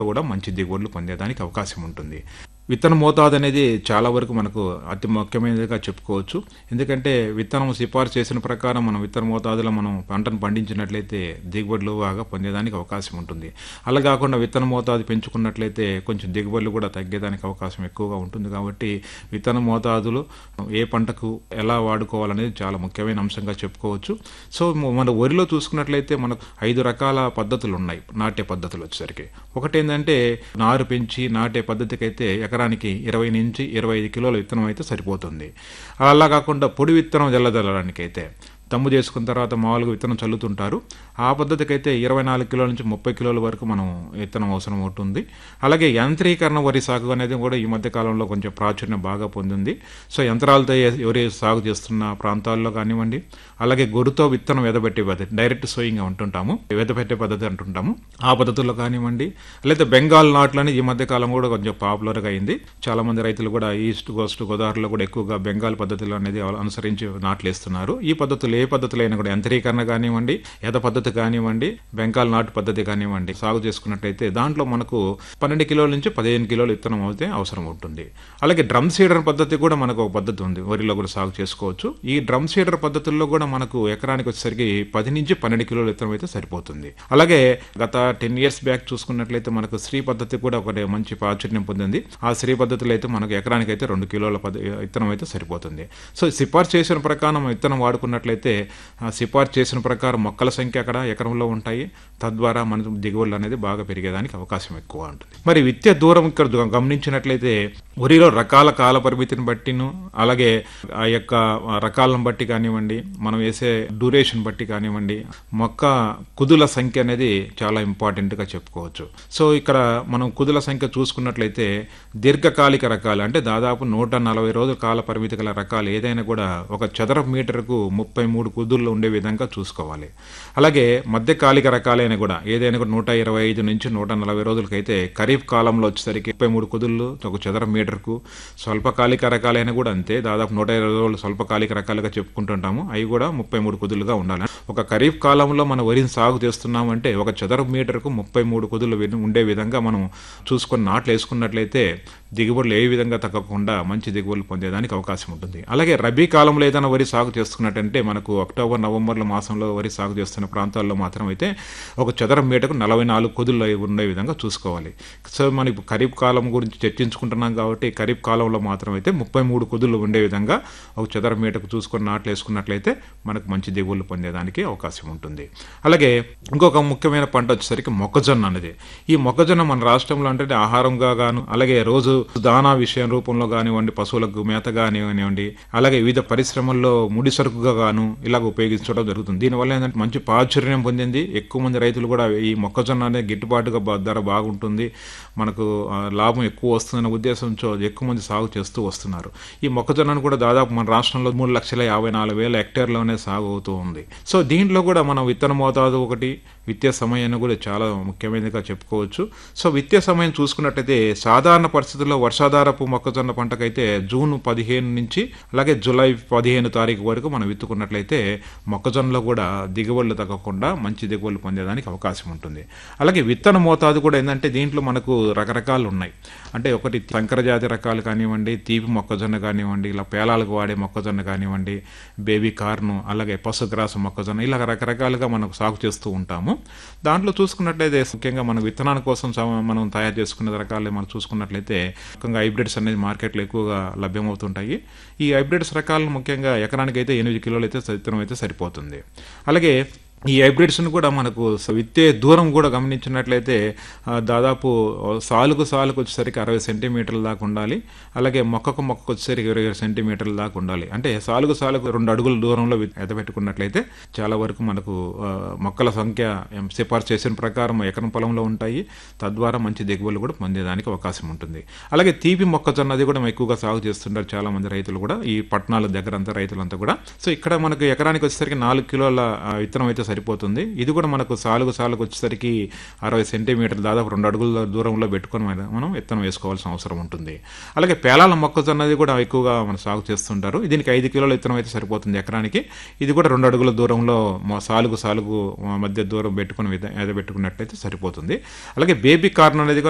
కూడా మంచి దిగుబడులు పొందేదానికి అవకాశం ఉంటుంది విత్తన మోతాదు అనేది చాలా వరకు మనకు అతి ముఖ్యమైనదిగా చెప్పుకోవచ్చు ఎందుకంటే విత్తనం సిఫార్సు చేసిన ప్రకారం మనం విత్తన మోతాదులో మనం పంటను పండించినట్లయితే దిగుబడులు బాగా పొందేదానికి అవకాశం ఉంటుంది అలా కాకుండా విత్తన మోతాదు పెంచుకున్నట్లయితే కొంచెం దిగుబడులు కూడా తగ్గేదానికి అవకాశం ఎక్కువగా ఉంటుంది కాబట్టి విత్తన మోతాదులు ఏ పంటకు ఎలా వాడుకోవాలనేది చాలా ముఖ్యమైన అంశంగా చెప్పుకోవచ్చు సో మన వరిలో చూసుకున్నట్లయితే మనకు ఐదు రకాల పద్ధతులు ఉన్నాయి నాటే పద్ధతులు వచ్చేసరికి ఒకటి ఏంటంటే నారు పెంచి నాటే పద్ధతికి అయితే ఎకరానికి ఇరవై నుంచి ఇరవై ఐదు కిలోల విత్తనం అయితే సరిపోతుంది అలా కాకుండా పొడి విత్తనం జల్లదల్లడానికి అయితే తమ్ము చేసుకున్న తర్వాత మామూలుగా విత్తనం చల్లుతుంటారు ఆ పద్ధతికి అయితే ఇరవై నాలుగు కిలోల నుంచి ముప్పై కిలోల వరకు మనం విత్తనం అవసరం ఉంటుంది అలాగే యంత్రీకరణ వరి సాగు అనేది కూడా ఈ మధ్య కాలంలో కొంచెం ప్రాచుర్యం బాగా పొందింది సో యంత్రాలతో ఎవరి సాగు చేస్తున్న ప్రాంతాల్లో కానివ్వండి అలాగే గొర్రుతో విత్తనం వెదబెట్టే పద్ధతి డైరెక్ట్ సోయింగ్ అంటుంటాము వెదబెట్టే పద్ధతి అంటుంటాము ఆ పద్ధతుల్లో కానివ్వండి లేదా బెంగాల్ నాట్లని ఈ మధ్య కాలం కూడా కొంచెం పాపులర్గా అయింది చాలా మంది రైతులు కూడా ఈస్ట్ కోస్ట్ గోదావరిలో కూడా ఎక్కువగా బెంగాల్ పద్ధతులు అనేది అనుసరించి నాట్లు వేస్తున్నారు ఈ పద్ధతులు ఏ పద్ధతులు అయినా కూడా యంత్రీకరణ కానివ్వండి ఎద పద్ధతి కానివ్వండి బెంగాల్ నాటు పద్ధతి కానివ్వండి సాగు చేసుకున్నట్టయితే దాంట్లో మనకు పన్నెండు కిలోల నుంచి పదిహేను కిలోలు విత్తనం అయితే అవసరం ఉంటుంది అలాగే డ్రమ్ సీడర్ పద్ధతి కూడా మనకు ఒక పద్ధతి ఉంది వరిలో కూడా సాగు చేసుకోవచ్చు ఈ డ్రమ్ సీడర్ పద్ధతుల్లో కూడా మనకు ఎకరానికి వచ్చేసరికి పది నుంచి పన్నెండు కిలోల విత్తనం అయితే సరిపోతుంది అలాగే గత టెన్ ఇయర్స్ బ్యాక్ చూసుకున్నట్లయితే మనకు శ్రీ పద్ధతి కూడా ఒకటి మంచి ప్రాచుర్యం పొందింది ఆ శ్రీ పద్ధతిలో అయితే మనకు ఎకరానికి అయితే రెండు కిలోల పద్ధ విత్తనం అయితే సరిపోతుంది సో సిఫార్సు చేసిన ప్రకారం విత్తనం వాడుకున్నట్లయితే సిఫార్సు చేసిన ప్రకారం మొక్కల సంఖ్య అక్కడ ఎకరంలో ఉంటాయి తద్వారా మన దిగుబడులు అనేది బాగా పెరిగేదానికి అవకాశం ఎక్కువ ఉంటుంది మరి విత్తే దూరం ఇక్కడ గమనించినట్లయితే వరిలో రకాల కాల పరిమితిని బట్టిను అలాగే ఆ యొక్క రకాలను బట్టి కానివ్వండి మనం వేసే డ్యూరేషన్ బట్టి కానివ్వండి మొక్క కుదుల సంఖ్య అనేది చాలా ఇంపార్టెంట్గా చెప్పుకోవచ్చు సో ఇక్కడ మనం కుదుల సంఖ్య చూసుకున్నట్లయితే దీర్ఘకాలిక రకాలు అంటే దాదాపు నూట నలభై రోజుల కాల పరిమితి గల రకాలు ఏదైనా కూడా ఒక చదరపు మీటర్కు ముప్పై మూడు కుదుళ్ళు ఉండే విధంగా చూసుకోవాలి అలాగే మధ్యకాలిక రకాలైన కూడా ఏదైనా కూడా నూట ఇరవై ఐదు నుంచి నూట నలభై రోజులకైతే ఖరీఫ్ కాలంలో వచ్చేసరికి ముప్పై మూడు కుదుళ్ళు ఒక చదర మీటర్కు స్వల్పకాలిక రకాలైన కూడా అంతే దాదాపు నూట ఇరవై రోజులు స్వల్పకాలిక రకాలుగా చెప్పుకుంటుంటాము అవి కూడా ముప్పై మూడు కుదులుగా ఉండాలి ఒక ఖరీఫ్ కాలంలో మనం వరిని సాగు చేస్తున్నామంటే ఒక చదరపు మీటర్కు ముప్పై మూడు కుదులు ఉండే విధంగా మనం చూసుకొని నాట్లు వేసుకున్నట్లయితే దిగుబడులు ఏ విధంగా తగ్గకుండా మంచి దిగుబడులు పొందేదానికి అవకాశం ఉంటుంది అలాగే రబీ కాలంలో ఏదైనా వరి సాగు చేస్తున్నట్టంటే మనకు అక్టోబర్ నవంబర్ల మాసంలో వరి సాగు చేస్తున్న ప్రాంతాల్లో మాత్రం అయితే ఒక చదరం మీటకు నలభై నాలుగు కుదులు ఉండే విధంగా చూసుకోవాలి సో మనకి ఖరీఫ్ కాలం గురించి చర్చించుకుంటున్నాం కాబట్టి ఖరీఫ్ కాలంలో మాత్రం అయితే ముప్పై మూడు కుదులు ఉండే విధంగా ఒక చదరం మీటకు చూసుకొని నాట్లు వేసుకున్నట్లయితే మనకు మంచి దిగుబడులు పొందేదానికి అవకాశం ఉంటుంది అలాగే ఇంకొక ముఖ్యమైన పంట వచ్చేసరికి మొక్కజొన్న అనేది ఈ మొక్కజొన్న మన రాష్ట్రంలో అంటే ఆహారంగా గాను అలాగే రోజు దానా విషయం రూపంలో కానివ్వండి పశువులకు మేత కానివ్వండి అలాగే వివిధ పరిశ్రమల్లో ముడి సరుకుగా గాను ఇలాగ ఉపయోగించడం జరుగుతుంది దీనివల్ల ఏంటంటే మంచి ప్రాచుర్యం పొందింది ఎక్కువ మంది రైతులు కూడా ఈ మొక్కజొన్న అనేది గిట్టుబాటుగా ధర బాగుంటుంది మనకు లాభం ఎక్కువ వస్తుందన్న ఉద్దేశంతో ఎక్కువ మంది సాగు చేస్తూ వస్తున్నారు ఈ మొక్కజొన్నను కూడా దాదాపు మన రాష్ట్రంలో మూడు లక్షల యాభై నాలుగు వేల హెక్టేర్లోనే సాగు అవుతూ ఉంది సో దీంట్లో కూడా మనం విత్తన మోతాదు ఒకటి విత్తే సమయాన్ని కూడా చాలా ముఖ్యమైనదిగా చెప్పుకోవచ్చు సో విత్తే సమయం చూసుకున్నట్టయితే సాధారణ పరిస్థితుల్లో వర్షాధారపు మొక్కజొన్న పంటకైతే జూన్ పదిహేను నుంచి అలాగే జూలై పదిహేను తారీఖు వరకు మనం విత్తుకున్నట్లయితే మొక్కజొన్నలో కూడా దిగుబడులు తగ్గకుండా మంచి దిగుబడులు పొందేదానికి అవకాశం ఉంటుంది అలాగే విత్తన మోతాదు కూడా ఏంటంటే దీంట్లో మనకు రకరకాలు ఉన్నాయి అంటే ఒకటి సంకరజాతి రకాలు కానివ్వండి తీపి మొక్కజొన్న కానివ్వండి ఇలా పేలాలకు వాడే మొక్కజొన్న కానివ్వండి బేబీ కార్ను అలాగే పశుగ్రాస మొక్కజొన్న ఇలా రకరకాలుగా మనకు సాగు చేస్తూ ఉంటాము దాంట్లో చూసుకున్నట్లయితే ముఖ్యంగా మన విత్తనాల కోసం మనం తయారు చేసుకునే రకాలు మనం చూసుకున్నట్లయితే ముఖ్యంగా హైబ్రిడ్స్ అనేది మార్కెట్లో ఎక్కువగా లభ్యమవుతుంటాయి ఈ హైబ్రిడ్స్ రకాలను ముఖ్యంగా ఎకరానికి అయితే ఎనిమిది కిలోలు అయితే విత్తనం అయితే సరిపోతుంది అలాగే ఈ హైబ్రిడ్స్ను కూడా మనకు విత్తే దూరం కూడా గమనించినట్లయితే దాదాపు సాలుకు సాలుకు వచ్చేసరికి అరవై సెంటీమీటర్ల దాకా ఉండాలి అలాగే మొక్కకు మొక్కకు వచ్చేసరికి ఇరవై ఇరవై సెంటీమీటర్ల దాకా ఉండాలి అంటే సాలుకు సాలుకు రెండు అడుగుల దూరంలో ఎదపెట్టుకున్నట్లయితే చాలా వరకు మనకు మొక్కల సంఖ్య సిఫార్సు చేసిన ప్రకారం ఎకరం పొలంలో ఉంటాయి తద్వారా మంచి దిగుబడులు కూడా పొందేదానికి అవకాశం ఉంటుంది అలాగే తీపి మొక్కజొన్నది కూడా ఎక్కువగా సాగు చేస్తుంటారు చాలా మంది రైతులు కూడా ఈ పట్టణాల దగ్గర అంతా రైతులంతా కూడా సో ఇక్కడ మనకు ఎకరానికి వచ్చేసరికి నాలుగు కిలోల విత్తనం అయితే సరిపోతుంది ఇది కూడా మనకు సాలుగు సాలుగు వచ్చేసరికి అరవై సెంటీమీటర్లు దాదాపు రెండు అడుగుల దూరంలో పెట్టుకొని మనం విత్తనం వేసుకోవాల్సిన అవసరం ఉంటుంది అలాగే పేలాల మొక్కజొన్నది కూడా ఎక్కువగా మనం సాగు చేస్తుంటారు దీనికి ఐదు కిలోల విత్తనం అయితే సరిపోతుంది ఎకరానికి ఇది కూడా రెండు అడుగుల దూరంలో సాలుగు సాలుగు మధ్య దూరం పెట్టుకుని పెట్టుకున్నట్లయితే సరిపోతుంది అలాగే బేబీ కార్న్ అనేది